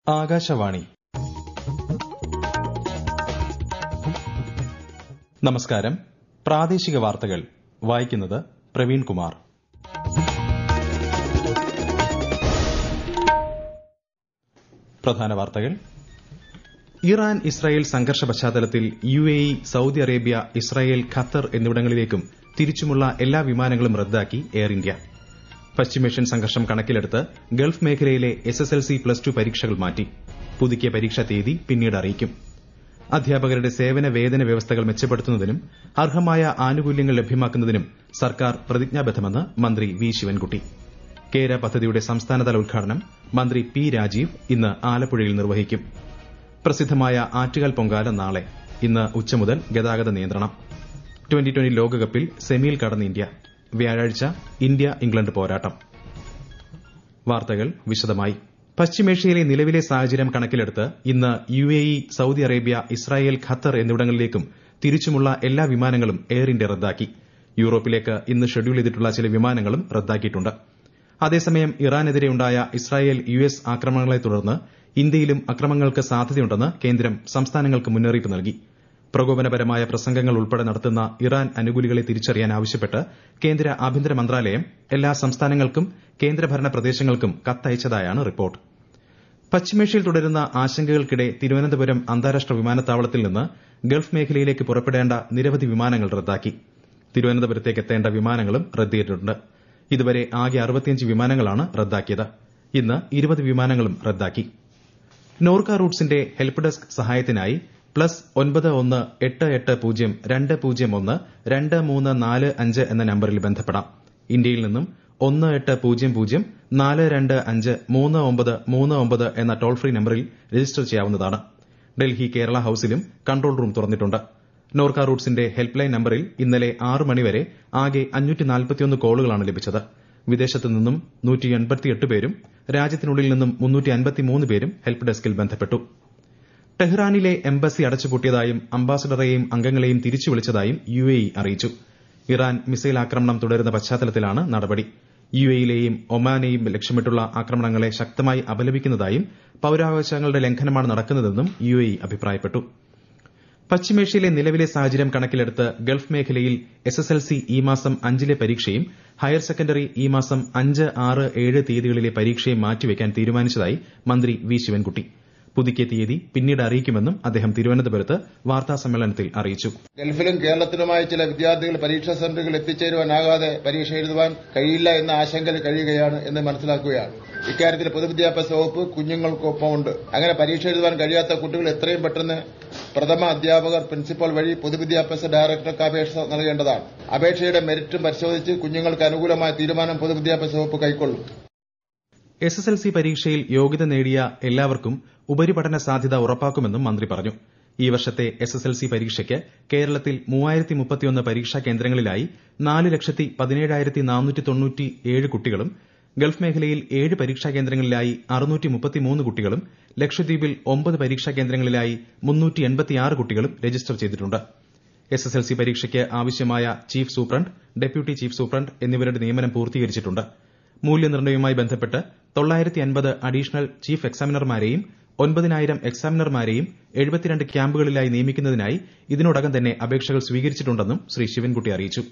ആകാശവാണി നമസ്കാരം പ്രാദേശിക വാർത്തകൾ വായിക്കുന്നത് പ്രവീൺ കുമാർ പ്രധാന വാർത്തകൾ ഇറാൻ ഇസ്രായേൽ സംഘർഷ പശ്ചാത്തലത്തിൽ U A E Saudi Arabia Israel Qatar എന്നിവിടങ്ങളിലേക്കും തിരിച്ചുമുള്ള എല്ലാ വിമാനങ്ങളും റദ്ദാക്കി എയർ ഇന്ത്യ പശ്ചിമേഷ്യൻ സംഘർഷം കണക്കിലെടുത്ത് ഗൾഫ് മേഖലയിലെ S S L C plus two പരീക്ഷകൾ മാറ്റി പുതുക്കിയ പരീക്ഷാ തീയതി പിന്നീട് അറിയിക്കും അധ്യാപകരുടെ സേവന വേതന വ്യവസ്ഥകൾ മെച്ചപ്പെടുത്തുന്നതിനും അർഹമായ ആനുകൂല്യങ്ങൾ ലഭ്യമാക്കുന്നതിനും സർക്കാർ പ്രതിജ്ഞാബദ്ധമെന്ന് മന്ത്രി വി ശിവൻകുട്ടി കേര പദ്ധതിയുടെ സംസ്ഥാനതല ഉദ്ഘാടനം മന്ത്രി പി രാജീവ് ഇന്ന് ആലപ്പുഴയിൽ നിർവഹിക്കും പ്രസിദ്ധമായ ആറ്റുകാൽ പൊങ്കാല നാളെ ഇന്ന് ഉച്ച മുതൽ ഗതാഗത നിയന്ത്രണം ട്വന്റി ട്വന്റി ലോകകപ്പിൽ സെമിയിൽ കടന്ന ഇന്ത്യ വ്യാഴാഴ്ച ഇന്ത്യ ഇംഗ്ലണ്ട് പോരാട്ടം വാർത്തകൾ വിശദമായി പശ്ചിമേഷ്യയിലെ നിലവിലെ സാഹചര്യം കണക്കിലെടുത്ത് ഇന്ന് U A E Saudi Arabia Israel Qatar എന്നിവിടങ്ങളിലേക്കും തിരിച്ചുമുള്ള എല്ലാ വിമാനങ്ങളും എയർ ഇന്ത്യ റദ്ദാക്കി യൂറോപ്പിലേക്ക് ഇന്ന് ഷെഡ്യൂൾ ചെയ്തിട്ടുള്ള ചില വിമാനങ്ങളും റദ്ദാക്കിയിട്ടുണ്ട് അതേസമയം ഇറാനെതിരെ ഉണ്ടായ ഇസ്രായേൽ യു എസ് ആക്രമണങ്ങളെ തുടർന്ന് ഇന്ത്യയിലും അക്രമങ്ങൾക്ക് സാധ്യതയുണ്ടെന്ന് കേന്ദ്രം സംസ്ഥാനങ്ങൾക്ക് മുന്നറിയിപ്പ് നൽകി പ്രകോപനപരമായ പ്രസംഗങ്ങൾ ഉൾപ്പെടെ നടത്തുന്ന ഇറാൻ അനുകൂലികളെ തിരിച്ചറിയാൻ ആവശ്യപ്പെട്ട് കേന്ദ്ര ആഭ്യന്തര മന്ത്രാലയം എല്ലാ സംസ്ഥാനങ്ങൾക്കും കേന്ദ്രഭരണ പ്രദേശങ്ങൾക്കും കത്തയച്ചതായാണ് റിപ്പോർട്ട് പശ്ചിമേഷ്യയിൽ തുടരുന്ന ആശങ്കകൾക്കിടെ തിരുവനന്തപുരം അന്താരാഷ്ട്ര വിമാനത്താവളത്തിൽ നിന്ന് ഗൾഫ് മേഖലയിലേക്ക് പുറപ്പെടേണ്ട നിരവധി വിമാനങ്ങൾ റദ്ദാക്കി തിരുവനന്തപുരത്തേക്ക് എത്തേണ്ട വിമാനങ്ങളും റദ്ദ് ചെയ്തിട്ടുണ്ട് ഇതുവരെ ആകെ അറുപത്തിയഞ്ച് വിമാനങ്ങളാണ് റദ്ദാക്കിയത് ഇന്ന് ഇരുപത് വിമാനങ്ങളും റദ്ദാക്കി നോർക്ക റൂട്ട്സിന്റെ ഹെൽപ്പ് ഡെസ്ക് സഹായത്തിനായി പ്ലസ് ഒൻപത് ഒന്ന് എട്ട് എട്ട് പൂജ്യം രണ്ട് പൂജ്യം ഒന്ന് രണ്ട് മൂന്ന് നാല് അഞ്ച് എന്ന നമ്പറിൽ ബന്ധപ്പെടാം ഇന്ത്യയിൽ നിന്നും ഒന്ന് എട്ട് പൂജ്യം പൂജ്യം നാല് രണ്ട് അഞ്ച് മൂന്ന് ഒമ്പത് മൂന്ന് ഒമ്പത് എന്ന ടോൾ ഫ്രീ നമ്പറിൽ രജിസ്റ്റർ ചെയ്യാവുന്നതാണ് ഡൽഹി കേരള ഹൌസിലും കൺട്രോൾ റൂം തുറന്നിട്ടുണ്ട് നോർക്ക റൂട്ട്സിന്റെ ഹെൽപ്പ് ലൈൻ നമ്പറിൽ ഇന്നലെ ആറ് മണിവരെ ആകെ കോളുകളാണ് ലഭിച്ചത് വിദേശത്തു നിന്നും പേരും രാജ്യത്തിനുള്ളിൽ നിന്നും പേരും ഹെൽപ്പ് ഡെസ്കിൽ ബന്ധപ്പെട്ടു ടെഹ്റാനിലെ എംബസി അടച്ചുപൂട്ടിയതായും അംബാസഡറെയും അംഗങ്ങളെയും തിരിച്ചു വിളിച്ചതായും യു എ ഇ അറിയിച്ചു ഇറാൻ മിസൈൽ ആക്രമണം തുടരുന്ന പശ്ചാത്തലത്തിലാണ് നടപടി യു എയിലെയും ഒമാനെയും ലക്ഷ്യമിട്ടുള്ള ആക്രമണങ്ങളെ ശക്തമായി അപലപിക്കുന്നതായും പൌരാവകാശങ്ങളുടെ ലംഘനമാണ് നടക്കുന്നതെന്നും യു എ ഇ അഭിപ്രായപ്പെട്ടു പശ്ചിമേഷ്യയിലെ നിലവിലെ സാഹചര്യം കണക്കിലെടുത്ത് ഗൾഫ് മേഖലയിൽ എസ് എസ് എൽ സി ഈ മാസം അഞ്ചിലെ പരീക്ഷയും ഹയർ സെക്കൻഡറി ഈ മാസം അഞ്ച് ആറ് ഏഴ് തീയതികളിലെ പരീക്ഷയും മാറ്റിവെക്കാൻ തീരുമാനിച്ചതായി മന്ത്രി വി ശിവൻകുട്ടി പുതുക്കിയ തീയതി പിന്നീട് അറിയിക്കുമെന്നും അദ്ദേഹം തിരുവനന്തപുരത്ത് വാർത്താസമ്മേളനത്തിൽ അറിയിച്ചു ഗൾഫിലും കേരളത്തിലുമായി ചില വിദ്യാർത്ഥികൾ പരീക്ഷാ സെന്ററുകളിൽ എത്തിച്ചേരുവാനാകാതെ പരീക്ഷ എഴുതുവാൻ കഴിയില്ല എന്ന ആശങ്കയിൽ കഴിയുകയാണ് എന്ന് മനസ്സിലാക്കുകയാണ് ഇക്കാര്യത്തിൽ പൊതുവിദ്യാഭ്യാസ വകുപ്പ് കുഞ്ഞുങ്ങൾക്കൊപ്പമുണ്ട് അങ്ങനെ പരീക്ഷ എഴുതുവാൻ കഴിയാത്ത കുട്ടികൾ എത്രയും പെട്ടെന്ന് പ്രഥമ അധ്യാപകർ പ്രിൻസിപ്പൽ വഴി പൊതുവിദ്യാഭ്യാസ ഡയറക്ടർക്ക് അപേക്ഷ നൽകേണ്ടതാണ് അപേക്ഷയുടെ മെറിറ്റും പരിശോധിച്ച് കുഞ്ഞുങ്ങൾക്ക് അനുകൂലമായ തീരുമാനം പൊതുവിദ്യാഭ്യാസ വകുപ്പ് കൈക്കൊള്ളും എസ് എസ് എൽ സി പരീക്ഷയിൽ യോഗ്യത നേടിയ എല്ലാവർക്കും ഉപരിപഠന സാധ്യത ഉറപ്പാക്കുമെന്നും മന്ത്രി പറഞ്ഞു ഈ വർഷത്തെ എസ് എസ് എൽ സി പരീക്ഷയ്ക്ക് കേരളത്തിൽ മൂവായിരത്തി മുപ്പത്തിയൊന്ന് പരീക്ഷാ കേന്ദ്രങ്ങളിലായി നാല് ലക്ഷത്തി പതിനേഴായിരത്തി നാനൂറ്റി തൊണ്ണൂറ്റി ഏഴ് കുട്ടികളും ഗൾഫ് മേഖലയിൽ ഏഴ് പരീക്ഷാ കേന്ദ്രങ്ങളിലായി അറുന്നൂറ്റി മുപ്പത്തിമൂന്ന് കുട്ടികളും ലക്ഷദ്വീപിൽ ഒമ്പത് പരീക്ഷാ കേന്ദ്രങ്ങളിലായി മുന്നൂറ്റി എൺപത്തിയാറ് കുട്ടികളും രജിസ്റ്റർ ചെയ്തിട്ടുണ്ട് എസ് എസ് എൽ സി പരീക്ഷയ്ക്ക് ആവശ്യമായ chief superintendent deputy chief superintendent എന്നിവരുടെ നിയമനം പൂർത്തീകരിച്ചിട്ടുണ്ട് മൂല്യനിർണ്ണയവുമായി ബന്ധപ്പെട്ട് തൊള്ളായിരത്തി അൻപത് അഡീഷണൽ ചീഫ് എക്സാമിനർമാരെയും ഒൻപതിനായിരം എക്സാമിനർമാരെയും എഴുപത്തിരണ്ട് ക്യാമ്പുകളിലായി നിയമിക്കുന്നതിനായി ഇതിനോടകം തന്നെ അപേക്ഷകൾ സ്വീകരിച്ചിട്ടുണ്ടെന്നും ശ്രീ ശിവൻകുട്ടി അറിയിച്ചു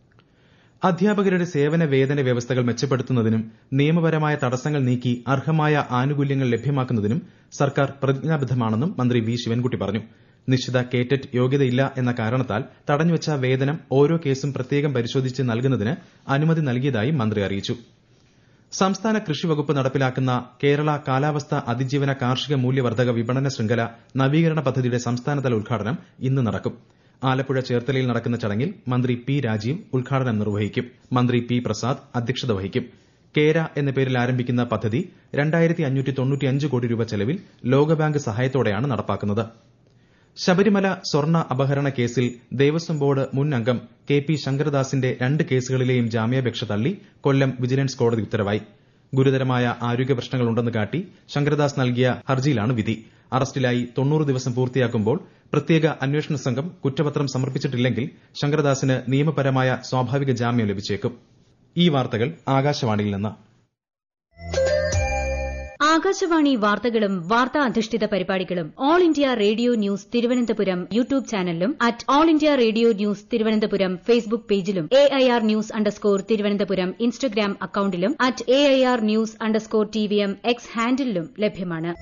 അധ്യാപകരുടെ സേവന വേതന വ്യവസ്ഥകൾ മെച്ചപ്പെടുത്തുന്നതിനും നിയമപരമായ തടസ്സങ്ങൾ നീക്കി അർഹമായ ആനുകൂല്യങ്ങൾ ലഭ്യമാക്കുന്നതിനും സർക്കാർ പ്രതിജ്ഞാബദ്ധമാണെന്നും മന്ത്രി വി ശിവൻകുട്ടി പറഞ്ഞു നിശ്ചിത കേറ്ററ്റ് യോഗ്യതയില്ല എന്ന കാരണത്താൽ തടഞ്ഞുവച്ച വേതനം ഓരോ കേസും പ്രത്യേകം പരിശോധിച്ച് നൽകുന്നതിന് അനുമതി നൽകിയതായും മന്ത്രി അറിയിച്ചു സംസ്ഥാന കൃഷി വകുപ്പ് നടപ്പിലാക്കുന്ന കേരള കാലാവസ്ഥ അതിജീവന കാർഷിക മൂല്യവർദ്ധക വിപണന ശൃംഖല നവീകരണ പദ്ധതിയുടെ സംസ്ഥാനതല ഉദ്ഘാടനം ഇന്ന് നടക്കും ആലപ്പുഴ ചേർത്തലയിൽ നടക്കുന്ന ചടങ്ങിൽ മന്ത്രി പി രാജീവ് ഉദ്ഘാടനം നിർവഹിക്കും മന്ത്രി പി പ്രസാദ് അധ്യക്ഷത വഹിക്കും കേര എന്ന പേരിൽ ആരംഭിക്കുന്ന പദ്ധതി രണ്ടായിരത്തി അഞ്ഞൂറ്റി തൊണ്ണൂറ്റിയഞ്ച് കോടി രൂപ ചെലവിൽ ലോകബാങ്ക് സഹായത്തോടെയാണ് നടപ്പാക്കുന്നത് ശബരിമല സ്വർണ്ണ അപഹരണ കേസിൽ ദേവസ്വം ബോർഡ് മുൻ അംഗം കെ പി ശങ്കരദാസിന്റെ രണ്ട് കേസുകളിലെയും ജാമ്യാപേക്ഷ തള്ളി കൊല്ലം വിജിലൻസ് കോടതി ഉത്തരവായി ഗുരുതരമായ ആരോഗ്യ പ്രശ്നങ്ങളുണ്ടെന്ന് കാട്ടി ശങ്കരദാസ് നൽകിയ ഹർജിയിലാണ് വിധി അറസ്റ്റിലായി തൊണ്ണൂറ് ദിവസം പൂർത്തിയാക്കുമ്പോൾ പ്രത്യേക അന്വേഷണ സംഘം കുറ്റപത്രം സമർപ്പിച്ചിട്ടില്ലെങ്കിൽ ശങ്കരദാസിന് നിയമപരമായ സ്വാഭാവിക ജാമ്യം ലഭിച്ചേക്കും ഈ വാർത്തകൾ ആകാശവാണിയിൽ നിന്ന് ആകാശവാണി വാർത്തകളും വാർത്താ അധിഷ്ഠിത പരിപാടികളും All India Radio news Thiruvananthapuram YouTube ചാനലിലും at All India Radio news Thiruvananthapuram Facebook പേജിലും A I R news underscore Thiruvananthapuram Instagram അക്കൌണ്ടിലും at A I R news underscore T V M X ഹാൻഡിലും ലഭ്യമാണ്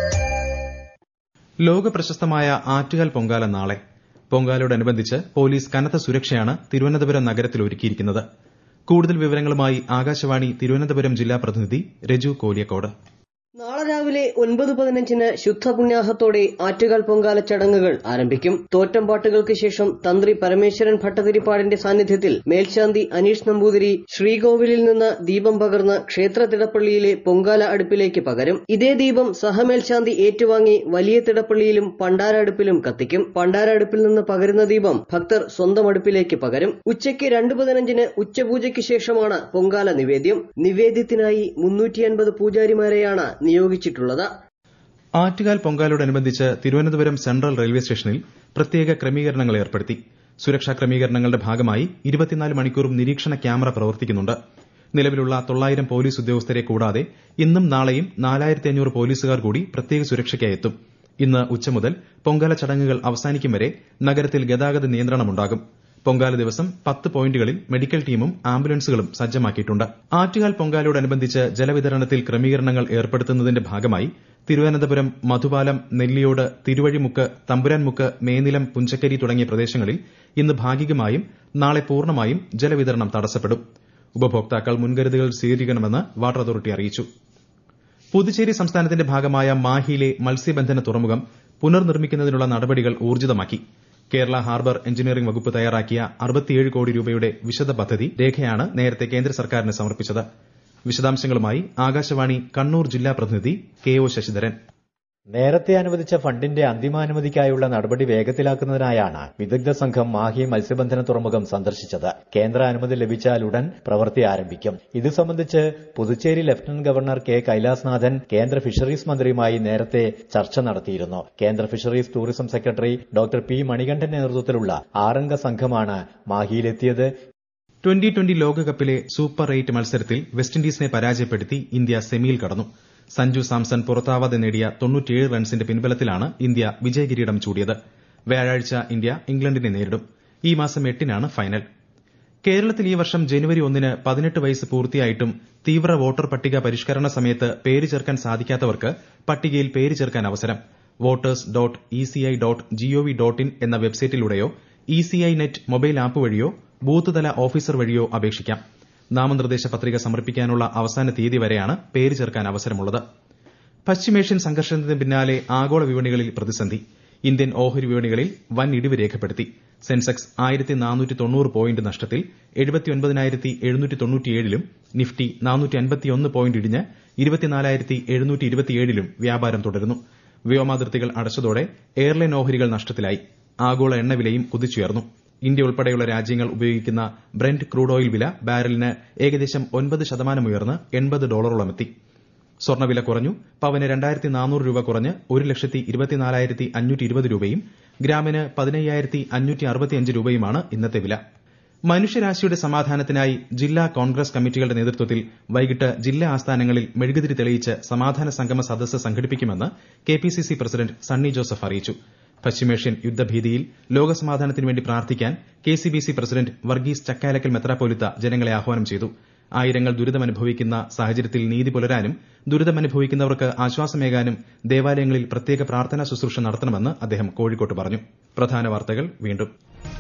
ലോക പ്രശസ്തമായ ആറ്റുകാൽ പൊങ്കാല നാളെ പൊങ്കാലയോടനുബന്ധിച്ച് പോലീസ് കനത്ത സുരക്ഷയാണ് തിരുവനന്തപുരം നഗരത്തിൽ ഒരുക്കിയിരിക്കുന്നത് കൂടുതൽ വിവരങ്ങളുമായി ആകാശവാണി തിരുവനന്തപുരം ജില്ലാ പ്രതിനിധി രജു കോലിയക്കോട് നാളെ രാവിലെ ഒൻപത് പതിനഞ്ചിന് ശുദ്ധപുണ്യാഹത്തോടെ ആറ്റുകാൽ പൊങ്കാല ചടങ്ങുകൾ ആരംഭിക്കും തോറ്റംപാട്ടുകൾക്ക് ശേഷം തന്ത്രി പരമേശ്വരൻ ഭട്ടതിരിപ്പാടിന്റെ സാന്നിധ്യത്തിൽ മേൽശാന്തി അനീഷ് നമ്പൂതിരി ശ്രീകോവിലിൽ നിന്ന് ദീപം പകർന്ന് ക്ഷേത്ര തിടപ്പള്ളിയിലെ പൊങ്കാല അടുപ്പിലേക്ക് പകരും ഇതേ ദീപം സഹമേൽശാന്തി ഏറ്റുവാങ്ങി വലിയ തിടപ്പള്ളിയിലും പണ്ടാര അടുപ്പിലും കത്തിക്കും പണ്ടാര അടുപ്പിൽ നിന്ന് പകരുന്ന ദീപം ഭക്തർ സ്വന്തം അടുപ്പിലേക്ക് പകരും ഉച്ചയ്ക്ക് രണ്ട് പതിനഞ്ചിന് ഉച്ചപൂജയ്ക്ക് ശേഷമാണ് പൊങ്കാല നിവേദ്യം നിവേദ്യത്തിനായി മുന്നൂറ്റി അൻപത് പൂജാരിമാരെയാണ് നിയോഗിച്ചിട്ടുള്ളത് ആറ്റുകാൽ പൊങ്കാലയോടനുബന്ധിച്ച് തിരുവനന്തപുരം സെൻട്രൽ റെയിൽവേ സ്റ്റേഷനിൽ പ്രത്യേക ക്രമീകരണങ്ങൾ ഏർപ്പെടുത്തി സുരക്ഷാ ക്രമീകരണങ്ങളുടെ ഭാഗമായി ഇരുപത്തിനാല് മണിക്കൂറും നിരീക്ഷണ ക്യാമറ പ്രവർത്തിക്കുന്നുണ്ട് നിലവിലുള്ള തൊള്ളായിരം പോലീസ് ഉദ്യോഗസ്ഥരെ കൂടാതെ ഇന്നും നാളെയും നാലായിരത്തി അഞ്ഞൂറ് പോലീസുകാർ കൂടി പ്രത്യേക സുരക്ഷയ്ക്കായി എത്തും ഇന്ന് ഉച്ച മുതൽ പൊങ്കാല ചടങ്ങുകൾ അവസാനിക്കും വരെ നഗരത്തിൽ ഗതാഗത നിയന്ത്രണമുണ്ടാകും പൊങ്കാല ദിവസം പത്ത് പോയിന്റുകളിൽ മെഡിക്കൽ ടീമും ആംബുലൻസുകളും സജ്ജമാക്കിയിട്ടുണ്ട് ആറ്റുകാൽ പൊങ്കാലയോടനുബന്ധിച്ച് ജലവിതരണത്തിൽ ക്രമീകരണങ്ങൾ ഏർപ്പെടുത്തുന്നതിന്റെ ഭാഗമായി തിരുവനന്തപുരം മധുപാലം നെല്ലിയോട് തിരുവഴിമുക്ക് തമ്പുരാൻമുക്ക് മേനിലം പുഞ്ചക്കരി തുടങ്ങിയ പ്രദേശങ്ങളിൽ ഇന്ന് ഭാഗികമായും നാളെ പൂർണ്ണമായും ജലവിതരണം തടസ്സപ്പെടും ഉപഭോക്താക്കൾ മുൻകരുതലുകൾ സ്വീകരിക്കണമെന്ന് വാട്ടർ അതോറിറ്റി അറിയിച്ചു പുതുച്ചേരി സംസ്ഥാനത്തിന്റെ ഭാഗമായ മാഹിയിലെ മത്സ്യബന്ധന തുറമുഖം പുനർനിർമ്മിക്കുന്നതിനുള്ള നടപടികൾ ഊർജിതമാക്കി കേരള ഹാർബർ എഞ്ചിനീയറിംഗ് വകുപ്പ് തയ്യാറാക്കിയ അറുപത്തിയേഴ് കോടി രൂപയുടെ വിശദ പദ്ധതി രേഖയാണ് നേരത്തെ കേന്ദ്ര സർക്കാരിന് സമർപ്പിച്ചത് വിശദാംശങ്ങളുമായി ആകാശവാണി കണ്ണൂർ ജില്ലാ പ്രതിനിധി കെ ഒ ശശിധരൻ നേരത്തെ അനുവദിച്ച ഫണ്ടിന്റെ അന്തിമാനുമതിക്കായുള്ള നടപടി വേഗത്തിലാക്കുന്നതിനായാണ് വിദഗ്ധ സംഘം മാഹി മത്സ്യബന്ധന തുറമുഖം സന്ദർശിച്ചത് കേന്ദ്ര അനുമതി ലഭിച്ചാൽ ഉടൻ പ്രവൃത്തി ആരംഭിക്കും ഇത് സംബന്ധിച്ച് Puducherry lieutenant governor K Kailasnathan കേന്ദ്ര ഫിഷറീസ് മന്ത്രിയുമായി നേരത്തെ ചർച്ച നടത്തിയിരുന്നു കേന്ദ്ര fisheries tourism secretary doctor P മണികണ്ഠന്റെ നേതൃത്വത്തിലുള്ള ആറംഗ സംഘമാണ് മാഹിയിലെത്തിയത് ട്വന്റി ട്വന്റി ലോകകപ്പിലെ സൂപ്പർ എയ്റ്റ് മത്സരത്തിൽ വെസ്റ്റിൻഡീസിനെ പരാജയപ്പെടുത്തി ഇന്ത്യ സെമിയിൽ കടന്നു സഞ്ജു സാംസൺ പുറത്താവാതെ നേടിയ തൊണ്ണൂറ്റിയേഴ് റൺസിന്റെ പിൻബലത്തിലാണ് ഇന്ത്യ വിജയകിരീടം ചൂടിയത് വ്യാഴാഴ്ച ഇന്ത്യ ഇംഗ്ലണ്ടിനെ നേരിടും ഈ മാസം എട്ടിനാണ് ഫൈനൽ കേരളത്തിൽ ഈ വർഷം ജനുവരി ഒന്നിന് പതിനെട്ട് വയസ്സ് പൂർത്തിയായിട്ടും തീവ്ര വോട്ടർ പട്ടിക പരിഷ്കരണ സമയത്ത് പേര് ചേർക്കാൻ സാധിക്കാത്തവർക്ക് പട്ടികയിൽ പേര് ചേർക്കാൻ അവസരം voters dot ECI dot gov dot in എന്ന വെബ്സൈറ്റിലൂടെയോ ഇസിഐ നെറ്റ് മൊബൈൽ ആപ്പ് വഴിയോ ബൂത്ത് തല ഓഫീസർ വഴിയോ അപേക്ഷിക്കാം നാമനിർദ്ദേശ പത്രിക സമർപ്പിക്കാനുള്ള അവസാന തീയതി വരെയാണ് പേര് ചേർക്കാൻ അവസരമുള്ളത് പശ്ചിമേഷ്യൻ സംഘർഷത്തിന് പിന്നാലെ ആഗോള വിപണികളിൽ പ്രതിസന്ധി ഇന്ത്യൻ ഓഹരി വിപണികളിൽ വൻ ഇടിവ് രേഖപ്പെടുത്തി സെൻസെക്സ് ആയിരത്തി നാനൂറ്റി തൊണ്ണൂറ് പോയിന്റ് നഷ്ടത്തിൽ എഴുപത്തിയൊൻപതിനായിരത്തി എഴുന്നൂറ്റി തൊണ്ണൂറ്റിയേഴിലും നിഫ്റ്റി നാനൂറ്റി അൻപത്തിയൊന്ന് പോയിന്റ് ഇടിഞ്ഞ് ഇരുപത്തിനാലായിരത്തി എഴുന്നൂറ്റി ഇരുപത്തിയേഴിലും വ്യാപാരം തുടരുന്നു വ്യോമാതിർത്തികൾ അടച്ചതോടെ എയർലൈൻ ഓഹരികൾ നഷ്ടത്തിലായി ആഗോള എണ്ണവിലയും കുതിച്ചുയർന്നു ഇന്ത്യ ഉൾപ്പെടെയുള്ള രാജ്യങ്ങൾ ഉപയോഗിക്കുന്ന ബ്രന്റ് ക്രൂഡ് ഓയിൽ വില ബാരലിന് ഏകദേശം ഒൻപത് ശതമാനം ഉയർന്ന് എൺപത് ഡോളറോളമെത്തി സ്വർണ്ണവില കുറഞ്ഞു പവന് രണ്ടായിരത്തി നാനൂറ് രൂപ കുറഞ്ഞ് ഒരു ലക്ഷത്തി ഇരുപത്തിനാലായിരത്തി അഞ്ഞൂറ്റി ഇരുപത് രൂപയും ഗ്രാമിന് പതിനയ്യായിരത്തി അഞ്ഞൂറ്റി അറുപത്തിയഞ്ച് രൂപയുമാണ് ഇന്നത്തെ വില മനുഷ്യരാശിയുടെ സമാധാനത്തിനായി ജില്ലാ കോൺഗ്രസ് കമ്മിറ്റികളുടെ നേതൃത്വത്തിൽ വൈകിട്ട് ജില്ലാ ആസ്ഥാനങ്ങളിൽ മെഴുകുതിരി തെളിയിച്ച് സമാധാന സംഗമ സദസ്സ് സംഘടിപ്പിക്കുമെന്ന് കെപിസിസി പ്രസിഡന്റ് സണ്ണി ജോസഫ് അറിയിച്ചു പശ്ചിമേഷ്യൻ യുദ്ധഭീതിയിൽ ലോകസമാധാനത്തിനു വേണ്ടി പ്രാർത്ഥിക്കാൻ കെസിബിസി പ്രസിഡന്റ് വർഗീസ് ചക്കാലക്കൽ മെത്രാപ്പോലിത്ത ജനങ്ങളെ ആഹ്വാനം ചെയ്തു ആയിരങ്ങൾ ദുരിതമനുഭവിക്കുന്ന സാഹചര്യത്തിൽ നീതി പുലരാനും ദുരിതമനുഭവിക്കുന്നവർക്ക് ആശ്വാസമേകാനും ദേവാലയങ്ങളിൽ പ്രത്യേക പ്രാർത്ഥനാ ശുശ്രൂഷ നടത്തണമെന്ന് അദ്ദേഹം കോഴിക്കോട്ട് പറഞ്ഞു പ്രധാന വാർത്തകൾ വീണ്ടും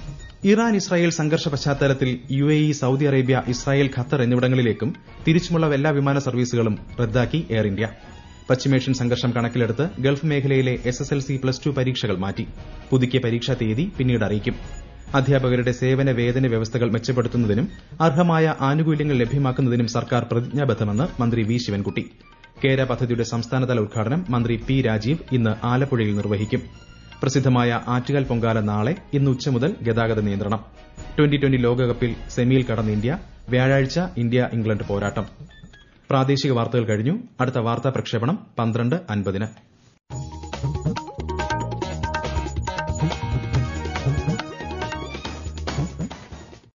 ഇറാൻ ഇസ്രായേൽ സംഘർഷ പശ്ചാത്തലത്തിൽ U A E Saudi Arabia Israel Qatar എന്നിവിടങ്ങളിലേക്കും തിരിച്ചുമുള്ള എല്ലാ വിമാന സർവീസുകളും റദ്ദാക്കി എയർ ഇന്ത്യ പശ്ചിമേഷ്യൻ സംഘർഷം കണക്കിലെടുത്ത് ഗൾഫ് മേഖലയിലെ S S L C plus two പരീക്ഷകൾ മാറ്റി പുതുക്കിയ പരീക്ഷാ തീയതി പിന്നീട് അറിയിക്കും അധ്യാപകരുടെ സേവന വേതന വ്യവസ്ഥകൾ മെച്ചപ്പെടുത്തുന്നതിനും അർഹമായ ആനുകൂല്യങ്ങൾ ലഭ്യമാക്കുന്നതിനും സർക്കാർ പ്രതിജ്ഞാബദ്ധമെന്ന് മന്ത്രി വി ശിവൻകുട്ടി കേര പദ്ധതിയുടെ സംസ്ഥാനതല ഉദ്ഘാടനം മന്ത്രി പി രാജീവ് ഇന്ന് ആലപ്പുഴയിൽ നിർവഹിക്കും പ്രസിദ്ധമായ ആറ്റുകാൽ പൊങ്കാല നാളെ ഇന്ന് ഉച്ച മുതൽ ഗതാഗത നിയന്ത്രണം ട്വന്റി ട്വന്റി ലോകകപ്പിൽ സെമിയിൽ കടന്ന ഇന്ത്യ വ്യാഴാഴ്ച ഇന്ത്യ ഇംഗ്ലണ്ട് പോരാട്ടം പ്രാദേശിക വാർത്തകൾ കഴിഞ്ഞു അടുത്ത വാർത്താ പ്രക്ഷേപണം പന്ത്രണ്ട് അൻപതിന്